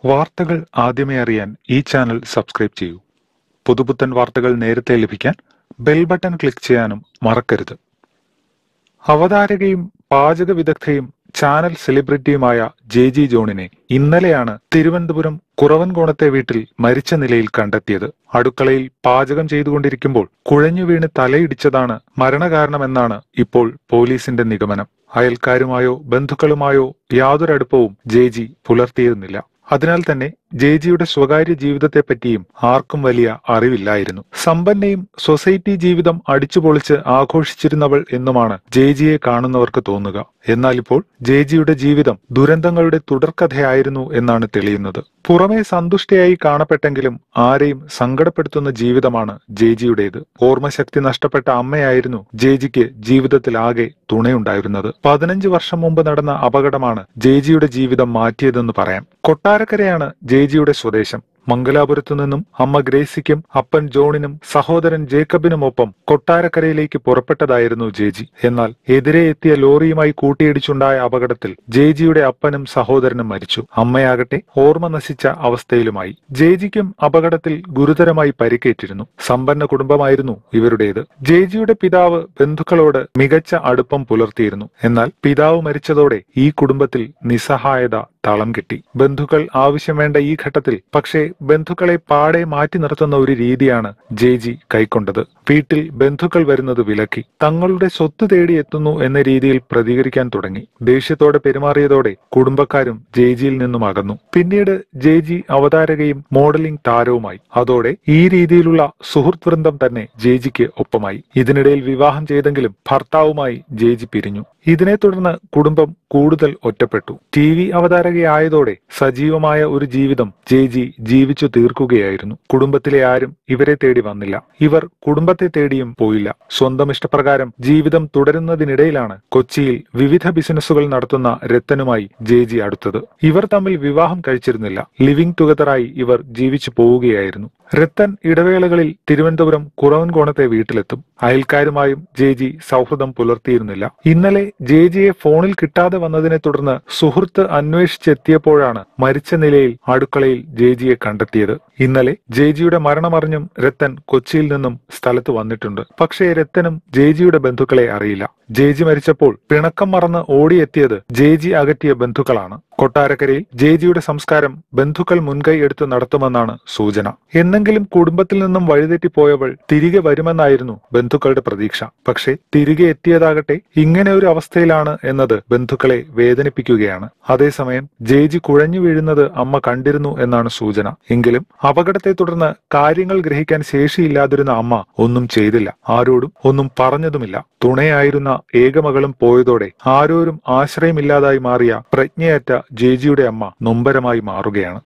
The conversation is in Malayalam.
വാർത്തകൾ ആദ്യമേ അറിയാൻ ഈ ചാനൽ സബ്സ്ക്രൈബ് ചെയ്യൂ പുതുപുത്തൻ വാർത്തകൾ നേരത്തെ ലഭിക്കാൻ ബെൽ ബട്ടൺ ക്ലിക്ക് ചെയ്യാനും മറക്കരുത് അവതാരകയും പാചക വിദഗ്ധയും ചാനൽ സെലിബ്രിറ്റിയുമായ ജെ ജി ജോണിനെ ഇന്നലെയാണ് തിരുവനന്തപുരം കുറവൻകോണത്തെ വീട്ടിൽ മരിച്ച നിലയിൽ കണ്ടെത്തിയത് അടുക്കളയിൽ പാചകം ചെയ്തുകൊണ്ടിരിക്കുമ്പോൾ കുഴഞ്ഞു വീണ് തലയിടിച്ചതാണ് മരണകാരണമെന്നാണ് ഇപ്പോൾ പോലീസിന്റെ നിഗമനം അയൽക്കാരുമായോ ബന്ധുക്കളുമായോ യാതൊരു അടുപ്പവും ജെ ജി പുലർത്തിയിരുന്നില്ല അതിനാൽ തന്നെ ജെജിയുടെ സ്വകാര്യ ജീവിതത്തെപ്പറ്റിയും ആർക്കും വലിയ അറിവില്ലായിരുന്നു സമ്പന്നയും സൊസൈറ്റി ജീവിതം അടിച്ചുപൊളിച്ച് ആഘോഷിച്ചിരുന്നവൾ എന്നുമാണ് ജെജിയെ കാണുന്നവർക്ക് തോന്നുക എന്നാൽ ഇപ്പോൾ ജെജിയുടെ ജീവിതം ദുരന്തങ്ങളുടെ തുടർക്കഥയായിരുന്നു എന്നാണ് തെളിയുന്നത് പുറമേ സന്തുഷ്ടയായി കാണപ്പെട്ടെങ്കിലും ആരെയും സങ്കടപ്പെടുത്തുന്ന ജീവിതമാണ് ജെജിയുടേത് ഓർമ്മശക്തി നഷ്ടപ്പെട്ട അമ്മയായിരുന്നു ജെജിക്ക് ജീവിതത്തിൽ ആകെ തുണയുണ്ടായിരുന്നത് പതിനഞ്ച് വർഷം മുമ്പ് നടന്ന അപകടമാണ് ജെജിയുടെ ജീവിതം മാറ്റിയതെന്ന് പറയാം കൊട്ടാരക്കരയാണ് ജെജിയുടെ സ്വദേശം മംഗലാപുരത്തു നിന്നും അമ്മ ഗ്രേസിക്കും അപ്പൻ ജോണിനും സഹോദരൻ ജേക്കബിനുമൊപ്പം കൊട്ടാരക്കരയിലേക്ക് പുറപ്പെട്ടതായിരുന്നു ജേജി എന്നാൽ എതിരെ എത്തിയ ലോറിയുമായി കൂട്ടിയിടിച്ചുണ്ടായ അപകടത്തിൽ ജേജിയുടെ അപ്പനും സഹോദരനും മരിച്ചു അമ്മയാകട്ടെ ഓർമ്മ നശിച്ച അവസ്ഥയിലുമായി ജേജിക്കും അപകടത്തിൽ ഗുരുതരമായി പരിക്കേറ്റിരുന്നു സമ്പന്ന കുടുംബമായിരുന്നു ഇവരുടേത് ജേജിയുടെ പിതാവ് ബന്ധുക്കളോട് മികച്ച അടുപ്പം പുലർത്തിയിരുന്നു എന്നാൽ പിതാവ് മരിച്ചതോടെ ഈ കുടുംബത്തിൽ നിസ്സഹായത തളം കെട്ടി ബന്ധുക്കൾ ആവശ്യം വേണ്ട ഈ ഘട്ടത്തിൽ പക്ഷേ ബന്ധുക്കളെ പാടെ മാറ്റി നിർത്തുന്ന ഒരു രീതിയാണ് ജെജി കൈക്കൊണ്ടത് വീട്ടിൽ ബന്ധുക്കൾ വരുന്നത് വിലക്കി തങ്ങളുടെ സ്വത്ത് തേടി എത്തുന്നു എന്ന രീതിയിൽ പ്രതികരിക്കാൻ തുടങ്ങി ദേഷ്യത്തോടെ പെരുമാറിയതോടെ കുടുംബക്കാരും ജെജിയിൽ നിന്നും അകന്നു പിന്നീട് ജെജി അവതാരകയും മോഡലിംഗ് താരവുമായി അതോടെ ഈ രീതിയിലുള്ള സുഹൃത്ത് വൃന്ദം തന്നെ ജെജിക്ക് ഒപ്പമായി ഇതിനിടയിൽ വിവാഹം ചെയ്തെങ്കിലും ഭർത്താവുമായി ജെജി പിരിഞ്ഞു ഇതിനെ തുടർന്ന് കുടുംബം കൂടുതൽ ഒറ്റപ്പെട്ടു ടി വി അവതാരകയായതോടെ സജീവമായ ഒരു ജീവിതം ജെജി ജീവിച്ചു തീർക്കുകയായിരുന്നു കുടുംബത്തിലെ ആരും ഇവരെ തേടി വന്നില്ല ഇവർ കുടുംബത്തെ തേടിയും പോയില്ല സ്വന്തം ഇഷ്ടപ്രകാരം ജീവിതം തുടരുന്നതിനിടയിലാണ് കൊച്ചിയിൽ വിവിധ ബിസിനസ്സുകൾ നടത്തുന്ന രത്തനുമായി ജെജി അടുത്തത് ഇവർ തമ്മിൽ വിവാഹം കഴിച്ചിരുന്നില്ല ലിവിംഗ് ടുഗദറായി ഇവർ ജീവിച്ചു പോവുകയായിരുന്നു രത്തൻ ഇടവേളകളിൽ തിരുവനന്തപുരം കുറവൻകോണത്തെ വീട്ടിലെത്തും അയൽക്കാരുമായും ജെജി സൗഹൃദം പുലർത്തിയിരുന്നില്ല ഇന്നലെ ജെജിയെ ഫോണിൽ കിട്ടാതെ വന്നതിനെ തുടർന്ന് സുഹൃത്ത് അന്വേഷിച്ചെത്തിയപ്പോഴാണ് മരിച്ച നിലയിൽ അടുക്കളയിൽ ജെജിയെ കണ്ടെത്തിയത് ഇന്നലെ ജെജിയുടെ മരണമറിഞ്ഞും രത്തൻ കൊച്ചിയിൽ നിന്നും സ്ഥലത്ത് വന്നിട്ടുണ്ട് പക്ഷേ രത്തനും ജെജിയുടെ ബന്ധുക്കളെ അറിയില്ല ജെജി മരിച്ചപ്പോൾ പിണക്കം മറന്ന് ഓടിയെത്തിയത് ജെജി അകറ്റിയ ബന്ധുക്കളാണ് കൊട്ടാരക്കരയിൽ ജെജിയുടെ സംസ്കാരം ബന്ധുക്കൾ മുൻകൈ എടുത്ത് നടത്തുമെന്നാണ് സൂചന എന്നെങ്കിലും കുടുംബത്തിൽ നിന്നും വഴിതെറ്റിപ്പോയവൾ തിരികെ വരുമെന്നായിരുന്നു ബന്ധുക്കളുടെ പ്രതീക്ഷ പക്ഷേ തിരികെ എത്തിയതാകട്ടെ ഇങ്ങനെ ഒരു അവസ്ഥയിലാണ് എന്നത് ബന്ധുക്കളെ വേദനിപ്പിക്കുകയാണ് അതേസമയം ജെജി കുഴഞ്ഞു വീഴുന്നത് അമ്മ കണ്ടിരുന്നു എന്നാണ് സൂചന എങ്കിലും അപകടത്തെ തുടർന്ന് കാര്യങ്ങൾ ഗ്രഹിക്കാൻ ശേഷിയില്ലാതിരുന്ന അമ്മ ഒന്നും ചെയ്തില്ല ആരോടും ഒന്നും പറഞ്ഞതുമില്ല തുണയായിരുന്ന ഏകമകളും പോയതോടെ ആരോരും ആശ്രയമില്ലാതായി മാറിയ പ്രജ്ഞയറ്റ ജേജിയുടെ അമ്മ നൊമ്പരമായി മാറുകയാണ്